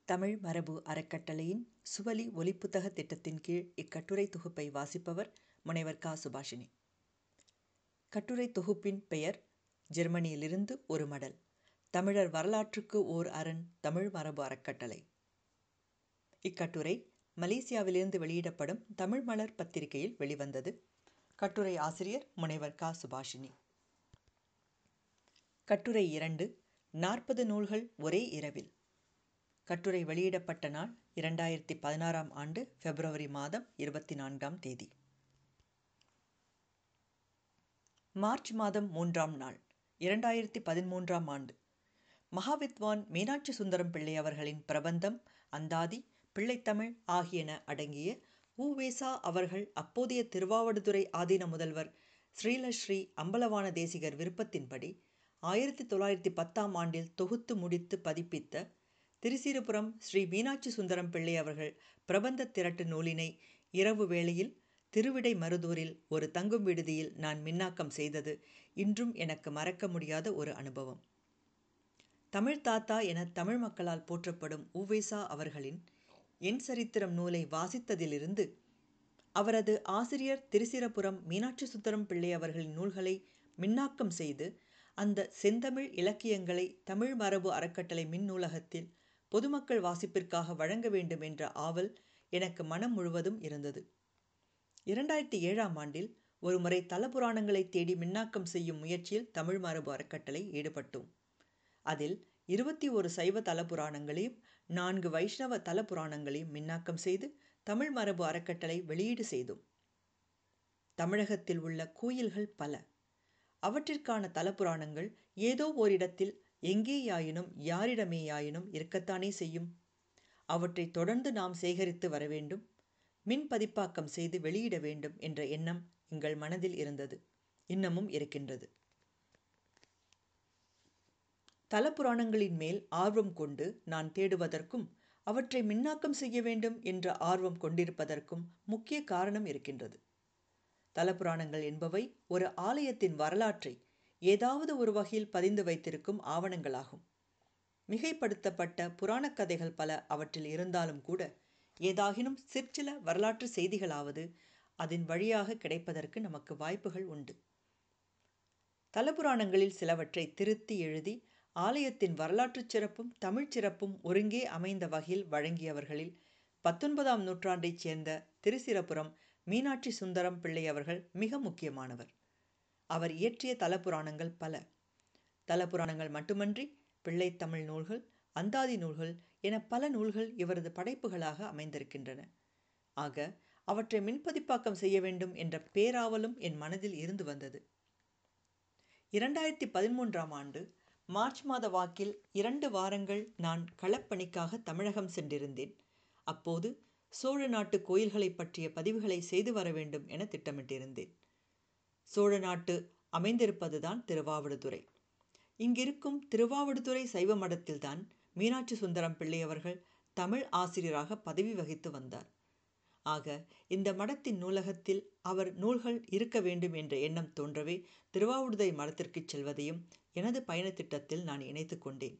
தமிழ் மரபு அறக்கட்டளையின் சுவலி ஒலிப்புத்தக திட்டத்தின் கீழ் இக்கட்டுரை தொகுப்பை வாசிப்பவர் முனைவர் க சுபாஷினி கட்டுரை தொகுப்பின் பெயர் ஜெர்மனியிலிருந்து ஒரு மடல் தமிழர் வரலாற்றுக்கு ஓர் அரண் தமிழ் மரபு அறக்கட்டளை இக்கட்டுரை மலேசியாவிலிருந்து வெளியிடப்படும் தமிழ் மலர் பத்திரிகையில் வெளிவந்தது கட்டுரை ஆசிரியர் முனைவர் க சுபாஷினி கட்டுரை இரண்டு நாற்பது நூல்கள் ஒரே இரவில் கட்டுரை வெளியிடப்பட்ட நாள் இரண்டாயிரத்தி பதினாறாம் ஆண்டு பிப்ரவரி மாதம் இருபத்தி நான்காம் தேதி மார்ச் மாதம் மூன்றாம் நாள் இரண்டாயிரத்தி பதிமூன்றாம் ஆண்டு மகாவித்வான் மீனாட்சி சுந்தரம் பிள்ளை அவர்களின் பிரபந்தம் அந்தாதி பிள்ளைத்தமிழ் ஆகியன அடங்கிய உவேசா அவர்கள் அப்போதைய திருவாவடுதுறை ஆதீன முதல்வர் ஸ்ரீலஸ்ரீ அம்பலவான தேசிகர் விருப்பத்தின்படி ஆயிரத்தி தொள்ளாயிரத்தி பத்தாம் ஆண்டில் தொகுத்து முடித்து பதிப்பித்த திருச்சிரபுரம் ஸ்ரீ மீனாட்சி சுந்தரம் பிள்ளை அவர்கள் பிரபந்த திரட்டு நூலினை இரவு வேளையில் திருவிடை மருதூரில் ஒரு தங்கும் விடுதியில் நான் மின்னாக்கம் செய்தது இன்றும் எனக்கு மறக்க முடியாத ஒரு அனுபவம் தமிழ் தாத்தா என தமிழ் மக்களால் போற்றப்படும் உவேசா அவர்களின் என் சரித்திரம் நூலை வாசித்ததிலிருந்து அவரது ஆசிரியர் திருச்சிரபுரம் மீனாட்சி சுந்தரம் பிள்ளை அவர்களின் நூல்களை மின்னாக்கம் செய்து அந்த செந்தமிழ் இலக்கியங்களை தமிழ் மரபு அறக்கட்டளை மின் நூலகத்தில் பொதுமக்கள் வாசிப்பிற்காக வழங்க வேண்டும் என்ற ஆவல் எனக்கு மனம் முழுவதும் இருந்தது இரண்டாயிரத்தி ஏழாம் ஆண்டில் ஒருமுறை தலபுராணங்களை தேடி மின்னாக்கம் செய்யும் முயற்சியில் தமிழ் மரபு அறக்கட்டளை ஈடுபட்டோம் அதில் இருபத்தி ஒரு சைவ தலபுராணங்களையும் நான்கு வைஷ்ணவ தலபுராணங்களையும் மின்னாக்கம் செய்து தமிழ் மரபு அறக்கட்டளை வெளியீடு செய்தோம் தமிழகத்தில் உள்ள கோயில்கள் பல அவற்றிற்கான தலபுராணங்கள் ஏதோ ஓரிடத்தில் எங்கேயாயினும் யாரிடமேயாயினும் இருக்கத்தானே செய்யும் அவற்றை தொடர்ந்து நாம் சேகரித்து வர வேண்டும் மின் பதிப்பாக்கம் செய்து வெளியிட வேண்டும் என்ற எண்ணம் எங்கள் மனதில் இருந்தது இன்னமும் இருக்கின்றது தலப்புராணங்களின் மேல் ஆர்வம் கொண்டு நான் தேடுவதற்கும் அவற்றை மின்னாக்கம் செய்ய வேண்டும் என்ற ஆர்வம் கொண்டிருப்பதற்கும் முக்கிய காரணம் இருக்கின்றது தலப்புராணங்கள் என்பவை ஒரு ஆலயத்தின் வரலாற்றை ஏதாவது ஒரு வகையில் பதிந்து வைத்திருக்கும் ஆவணங்களாகும் மிகைப்படுத்தப்பட்ட புராணக் கதைகள் பல அவற்றில் இருந்தாலும் கூட ஏதாகினும் சிற்சில வரலாற்று செய்திகளாவது அதன் வழியாக கிடைப்பதற்கு நமக்கு வாய்ப்புகள் உண்டு தலபுராணங்களில் சிலவற்றை திருத்தி எழுதி ஆலயத்தின் வரலாற்றுச் சிறப்பும் தமிழ்ச் சிறப்பும் ஒருங்கே அமைந்த வகையில் வழங்கியவர்களில் பத்தொன்பதாம் நூற்றாண்டைச் சேர்ந்த திருச்சிரபுரம் மீனாட்சி சுந்தரம் பிள்ளை அவர்கள் மிக முக்கியமானவர் அவர் இயற்றிய தலபுராணங்கள் பல தலபுராணங்கள் மட்டுமன்றி பிள்ளைத்தமிழ் நூல்கள் அந்தாதி நூல்கள் என பல நூல்கள் இவரது படைப்புகளாக அமைந்திருக்கின்றன ஆக அவற்றை மின்பதிப்பாக்கம் செய்ய வேண்டும் என்ற பேராவலும் என் மனதில் இருந்து வந்தது இரண்டாயிரத்தி பதிமூன்றாம் ஆண்டு மார்ச் மாத வாக்கில் இரண்டு வாரங்கள் நான் களப்பணிக்காக தமிழகம் சென்றிருந்தேன் அப்போது சோழ நாட்டு கோயில்களை பற்றிய பதிவுகளை செய்து வர வேண்டும் என திட்டமிட்டிருந்தேன் சோழ நாட்டு அமைந்திருப்பதுதான் திருவாவடுதுறை இங்கிருக்கும் திருவாவடுதுறை சைவ மடத்தில்தான் மீனாட்சி சுந்தரம் பிள்ளை அவர்கள் தமிழ் ஆசிரியராக பதவி வகித்து வந்தார் ஆக இந்த மடத்தின் நூலகத்தில் அவர் நூல்கள் இருக்க வேண்டும் என்ற எண்ணம் தோன்றவே திருவாவடுதுறை மடத்திற்கு செல்வதையும் எனது பயணத் திட்டத்தில் நான் இணைத்து கொண்டேன்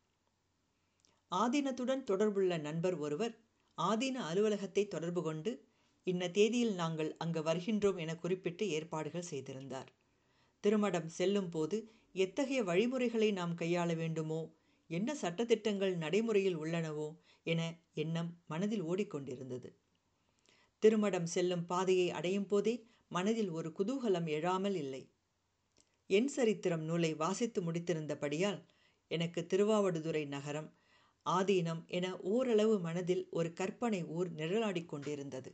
ஆதீனத்துடன் தொடர்புள்ள நண்பர் ஒருவர் ஆதீன அலுவலகத்தை தொடர்பு கொண்டு இன்ன தேதியில் நாங்கள் அங்கு வருகின்றோம் என குறிப்பிட்டு ஏற்பாடுகள் செய்திருந்தார் திருமடம் செல்லும் போது எத்தகைய வழிமுறைகளை நாம் கையாள வேண்டுமோ என்ன சட்டத்திட்டங்கள் நடைமுறையில் உள்ளனவோ என எண்ணம் மனதில் ஓடிக்கொண்டிருந்தது திருமடம் செல்லும் பாதையை அடையும் போதே மனதில் ஒரு குதூகலம் எழாமல் இல்லை என் சரித்திரம் நூலை வாசித்து முடித்திருந்தபடியால் எனக்கு திருவாவடுதுறை நகரம் ஆதீனம் என ஓரளவு மனதில் ஒரு கற்பனை ஊர் நிழலாடிக் கொண்டிருந்தது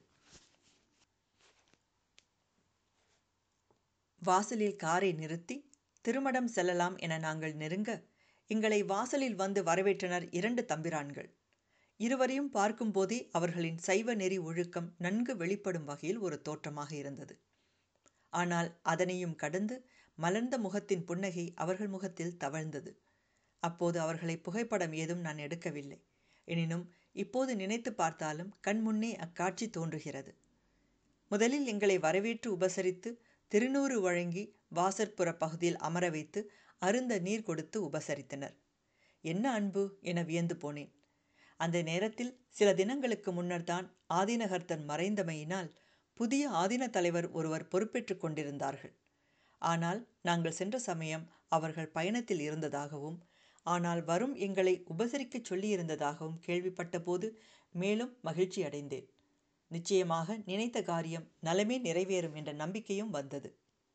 வாசலில் காரை நிறுத்தி திருமடம் செல்லலாம் என நாங்கள் நெருங்க எங்களை வாசலில் வந்து வரவேற்றனர் இரண்டு தம்பிரான்கள் இருவரையும் பார்க்கும்போதே அவர்களின் சைவ நெறி ஒழுக்கம் நன்கு வெளிப்படும் வகையில் ஒரு தோற்றமாக இருந்தது ஆனால் அதனையும் கடந்து மலர்ந்த முகத்தின் புன்னகை அவர்கள் முகத்தில் தவழ்ந்தது அப்போது அவர்களை புகைப்படம் ஏதும் நான் எடுக்கவில்லை எனினும் இப்போது நினைத்து பார்த்தாலும் கண்முன்னே அக்காட்சி தோன்றுகிறது முதலில் எங்களை வரவேற்று உபசரித்து திருநூறு வழங்கி வாசற்புற பகுதியில் அமர வைத்து அருந்த நீர் கொடுத்து உபசரித்தனர் என்ன அன்பு என வியந்து போனேன் அந்த நேரத்தில் சில தினங்களுக்கு முன்னர் தான் ஆதீனகர்த்தர் மறைந்தமையினால் புதிய ஆதீன தலைவர் ஒருவர் பொறுப்பேற்றுக் கொண்டிருந்தார்கள் ஆனால் நாங்கள் சென்ற சமயம் அவர்கள் பயணத்தில் இருந்ததாகவும் ஆனால் வரும் எங்களை உபசரிக்கச் சொல்லியிருந்ததாகவும் கேள்விப்பட்ட போது மேலும் மகிழ்ச்சி அடைந்தேன் நிச்சயமாக நினைத்த காரியம் நலமே நிறைவேறும் என்ற நம்பிக்கையும் வந்தது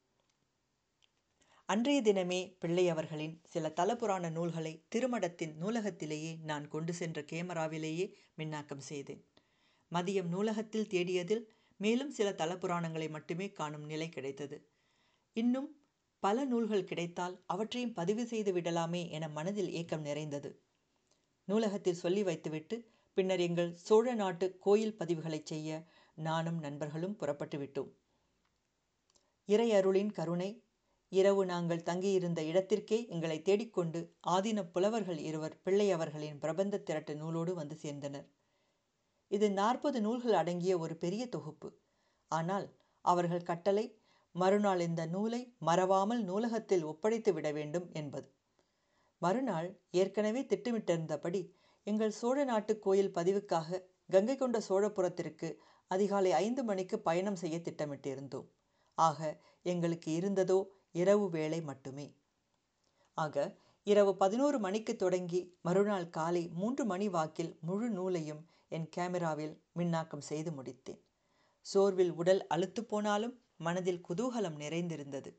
அன்றைய தினமே பிள்ளை அவர்களின் சில தலபுராண நூல்களை திருமடத்தின் நூலகத்திலேயே நான் கொண்டு சென்ற கேமராவிலேயே மின்னாக்கம் செய்தேன் மதியம் நூலகத்தில் தேடியதில் மேலும் சில தலபுராணங்களை மட்டுமே காணும் நிலை கிடைத்தது இன்னும் பல நூல்கள் கிடைத்தால் அவற்றையும் பதிவு செய்து விடலாமே என மனதில் ஏக்கம் நிறைந்தது நூலகத்தில் சொல்லி வைத்துவிட்டு பின்னர் எங்கள் சோழ நாட்டு கோயில் பதிவுகளை செய்ய நானும் நண்பர்களும் புறப்பட்டு விட்டோம் இறை அருளின் கருணை இரவு நாங்கள் தங்கியிருந்த இடத்திற்கே எங்களை தேடிக்கொண்டு ஆதீன புலவர்கள் இருவர் பிள்ளை அவர்களின் பிரபந்த திரட்டு நூலோடு வந்து சேர்ந்தனர் இது நாற்பது நூல்கள் அடங்கிய ஒரு பெரிய தொகுப்பு ஆனால் அவர்கள் கட்டளை மறுநாள் இந்த நூலை மறவாமல் நூலகத்தில் ஒப்படைத்து விட வேண்டும் என்பது மறுநாள் ஏற்கனவே திட்டமிட்டிருந்தபடி எங்கள் சோழ நாட்டு கோயில் பதிவுக்காக கங்கை கொண்ட சோழபுரத்திற்கு அதிகாலை ஐந்து மணிக்கு பயணம் செய்ய திட்டமிட்டிருந்தோம் ஆக எங்களுக்கு இருந்ததோ இரவு வேளை மட்டுமே ஆக இரவு பதினோரு மணிக்கு தொடங்கி மறுநாள் காலை மூன்று மணி வாக்கில் முழு நூலையும் என் கேமராவில் மின்னாக்கம் செய்து முடித்தேன் சோர்வில் உடல் அழுத்து போனாலும் மனதில் குதூகலம் நிறைந்திருந்தது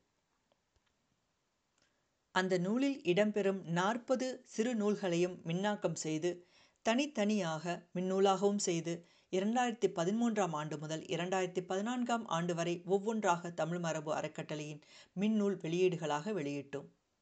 அந்த நூலில் இடம்பெறும் நாற்பது சிறு நூல்களையும் மின்னாக்கம் செய்து தனித்தனியாக மின்னூலாகவும் செய்து இரண்டாயிரத்தி பதிமூன்றாம் ஆண்டு முதல் இரண்டாயிரத்தி பதினான்காம் ஆண்டு வரை ஒவ்வொன்றாக தமிழ் மரபு அறக்கட்டளையின் மின்னூல் வெளியீடுகளாக வெளியிட்டோம்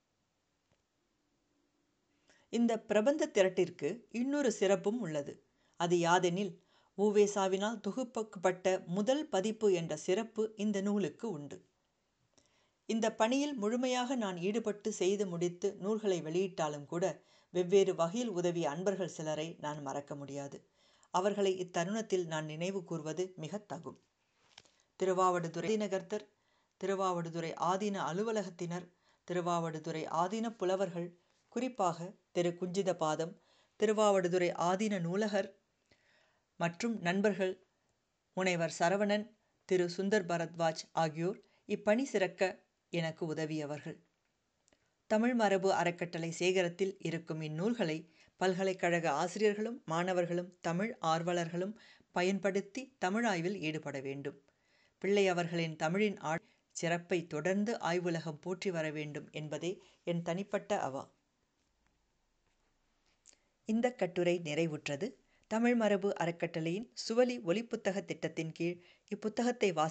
இந்த பிரபந்த திரட்டிற்கு இன்னொரு சிறப்பும் உள்ளது அது யாதெனில் ஊவேசாவினால் தொகுப்பப்பட்ட முதல் பதிப்பு என்ற சிறப்பு இந்த நூலுக்கு உண்டு இந்த பணியில் முழுமையாக நான் ஈடுபட்டு செய்து முடித்து நூல்களை வெளியிட்டாலும் கூட வெவ்வேறு வகையில் உதவிய அன்பர்கள் சிலரை நான் மறக்க முடியாது அவர்களை இத்தருணத்தில் நான் நினைவு கூர்வது மிக தகும் திருவாவடுதுறை நகர்த்தர் திருவாவடுதுறை ஆதீன அலுவலகத்தினர் திருவாவடுதுறை ஆதீன புலவர்கள் குறிப்பாக திரு குஞ்சித பாதம் திருவாவடுதுறை ஆதீன நூலகர் மற்றும் நண்பர்கள் முனைவர் சரவணன் திரு சுந்தர் பரத்வாஜ் ஆகியோர் இப்பணி சிறக்க எனக்கு உதவியவர்கள் தமிழ் மரபு அறக்கட்டளை சேகரத்தில் இருக்கும் இந்நூல்களை பல்கலைக்கழக ஆசிரியர்களும் மாணவர்களும் தமிழ் ஆர்வலர்களும் பயன்படுத்தி தமிழாய்வில் ஈடுபட வேண்டும் பிள்ளை அவர்களின் தமிழின் ஆ சிறப்பை தொடர்ந்து ஆய்வுலகம் போற்றி வர வேண்டும் என்பதே என் தனிப்பட்ட அவா இந்த கட்டுரை நிறைவுற்றது தமிழ் மரபு அறக்கட்டளையின் சுவலி ஒலிப்புத்தக திட்டத்தின் கீழ் இப்புத்தகத்தை வாசி